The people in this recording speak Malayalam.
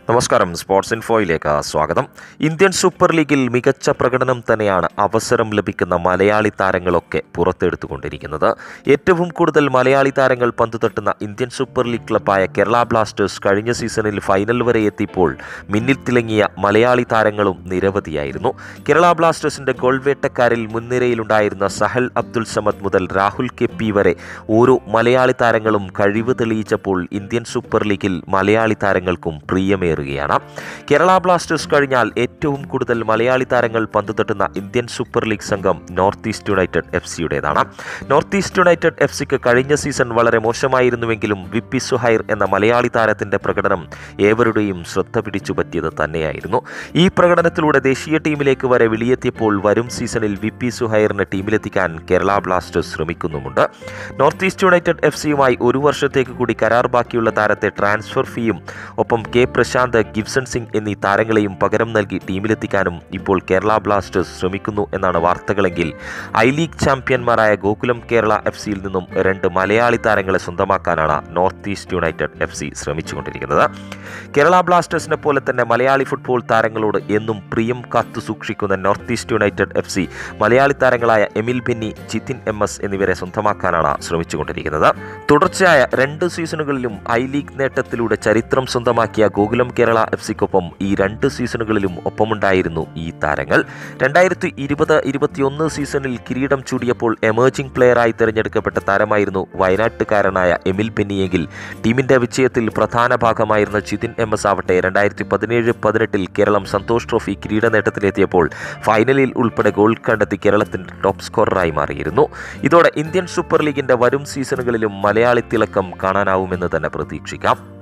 നമസ്കാരം സ്പോർട്സ് ഇൻഫോയിലേക്ക് സ്വാഗതം ഇന്ത്യൻ സൂപ്പർ ലീഗിൽ മികച്ച പ്രകടനം തന്നെയാണ് അവസരം ലഭിക്കുന്ന മലയാളി താരങ്ങളൊക്കെ പുറത്തെടുത്തുകൊണ്ടിരിക്കുന്നത് ഏറ്റവും കൂടുതൽ മലയാളി താരങ്ങൾ പന്തു തട്ടുന്ന ഇന്ത്യൻ സൂപ്പർ ലീഗ് ക്ലബ്ബായ കേരള ബ്ലാസ്റ്റേഴ്സ് കഴിഞ്ഞ സീസണിൽ ഫൈനൽ വരെ എത്തിയപ്പോൾ മിന്നിൽ തിളങ്ങിയ മലയാളി താരങ്ങളും നിരവധിയായിരുന്നു കേരള ബ്ലാസ്റ്റേഴ്സിന്റെ ഗോൾ വേട്ടക്കാരിൽ മുൻനിരയിലുണ്ടായിരുന്ന സഹൽ അബ്ദുൽ സമദ് മുതൽ രാഹുൽ കെ പി വരെ ഓരോ മലയാളി താരങ്ങളും കഴിവ് തെളിയിച്ചപ്പോൾ ഇന്ത്യൻ സൂപ്പർ ലീഗിൽ മലയാളി താരങ്ങൾക്കും പ്രിയമേറുകയാണ് കേരള ബ്ലാസ്റ്റേഴ്സ് കഴിഞ്ഞാൽ ഏറ്റവും കൂടുതൽ മലയാളി താരങ്ങൾ പന്തു തട്ടുന്ന ഇന്ത്യൻ സൂപ്പർ ലീഗ് സംഘം നോർത്ത് ഈസ്റ്റ് യുണൈറ്റഡ് എഫ് സിയുടേതാണ് നോർത്ത് ഈസ്റ്റ് യുണൈറ്റഡ് എഫ് സിക്ക് കഴിഞ്ഞ സീസൺ വളരെ മോശമായിരുന്നുവെങ്കിലും വിപ്പി സുഹൈർ എന്ന മലയാളി താരത്തിന്റെ പ്രകടനം ഏവരുടെയും ശ്രദ്ധ പിടിച്ചു പറ്റിയത് തന്നെയായിരുന്നു ഈ പ്രകടനത്തിലൂടെ ദേശീയ ടീമിലേക്ക് വരെ വിളിയെത്തിയപ്പോൾ വരും സീസണിൽ വിപ്പി സുഹൈറിനെ ടീമിലെത്തിക്കാൻ കേരള ബ്ലാസ്റ്റേഴ്സ് ശ്രമിക്കുന്നുമുണ്ട് നോർത്ത് ഈസ്റ്റ് യുണൈറ്റഡ് എഫ് സിയുമായി ഒരു വർഷത്തേക്ക് കൂടി കരാർ ബാക്കിയുള്ള താരത്തെ ട്രാൻസ്ഫർ ഫീയും ഒപ്പം കെ പ്രശാന്ത് ഗിബ്സൺ സിംഗ് എന്നീ താരങ്ങളെയും പകരം നൽകി ടീമിലെത്തിക്കാനും ഇപ്പോൾ കേരള ബ്ലാസ്റ്റേഴ്സ് ശ്രമിക്കുന്നു എന്നാണ് വാർത്തകളെങ്കിൽ ഐ ലീഗ് ചാമ്പ്യന്മാരായ ഗോകുലം കേരള എഫ് സിയിൽ നിന്നും രണ്ട് മലയാളി താരങ്ങളെ സ്വന്തമാക്കാനാണ് North East United F C ശ്രമിച്ചുകൊണ്ടിരിക്കുന്നത് കേരള ബ്ലാസ്റ്റേഴ്സിനെ പോലെ തന്നെ മലയാളി ഫുട്ബോൾ താരങ്ങളോട് എന്നും പ്രിയം കാത്തു സൂക്ഷിക്കുന്ന North East United F C Malayali താരങ്ങളായ എമിൽ ബെന്നി ജിതിൻ എം എസ് എന്നിവരെ സ്വന്തമാക്കാനാണ് ശ്രമിച്ചുകൊണ്ടിരിക്കുന്നത് തുടർച്ചയായ രണ്ട് സീസണുകളിലും ഐ ലീഗ് നേട്ടത്തിലൂടെ ചരിത്രം സ്വന്തമാക്കിയ ഗോകുലം കേരള എഫ് സിക്കൊപ്പം ഈ രണ്ട് സീസണുകളിലും ഒപ്പമുണ്ടായിരുന്നു ഈ താരങ്ങൾ രണ്ടായിരത്തി ഇരുപത് ഇരുപത്തിയൊന്ന് സീസണിൽ കിരീടം ചൂടിയപ്പോൾ എമേർജിംഗ് പ്ലെയറായി തിരഞ്ഞെടുക്കപ്പെട്ട താരമായിരുന്നു വയനാട്ടുകാരനായ എമിൽ ബെന്നിയെങ്കിൽ ടീമിന്റെ വിജയത്തിൽ പ്രധാന ഭാഗമായിരുന്ന ജിതിൻ എം എസ് ആവട്ടെ രണ്ടായിരത്തി പതിനേഴ് പതിനെട്ടിൽ കേരളം സന്തോഷ് ട്രോഫി കിരീട നേട്ടത്തിലെത്തിയപ്പോൾ ഫൈനലിൽ ഉൾപ്പെടെ ഗോൾ കണ്ടെത്തി കേരളത്തിന്റെ ടോപ്പ് സ്കോററായി മാറിയിരുന്നു ഇതോടെ ഇന്ത്യൻ സൂപ്പർ ലീഗിന്റെ വരും സീസണുകളിലും മലയാളി തിളക്കം കാണാനാവുമെന്ന് തന്നെ പ്രതീക്ഷിക്കാം